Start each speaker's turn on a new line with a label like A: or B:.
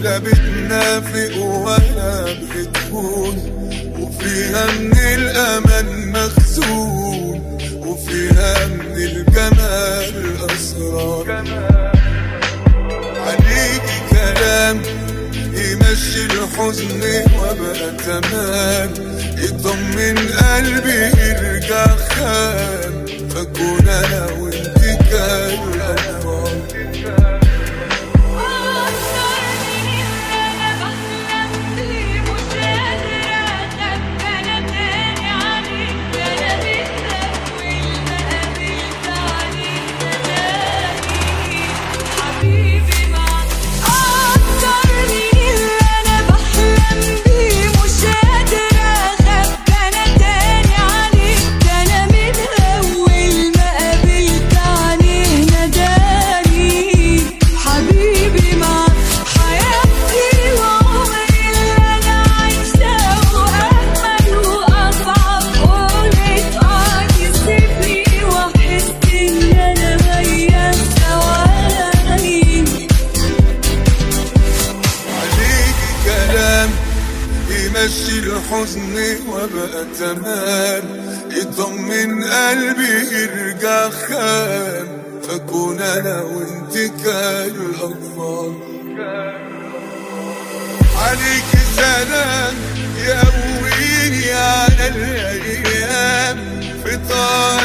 A: لا بتنافق ولا بتكون وفيها من الأمان مخزون وفيها من الجمال أسرار عليكي كلام يمشي الحزن وابقى تمام يطمن قلبي يرجع خام فكون انا وانت كالأطفال
B: حبيبي معك حياتي وعمري اللي انا عايشاه واجمل واصعب قولت اه يسيبني واحس ان انا وياك ثواني
A: عليكي كلام يمشي الحزن وابقى تمام يطمن قلبي يرجع خام فكون انا وانت كالأطفال عليكي سلام يقويني على الايام في طاعة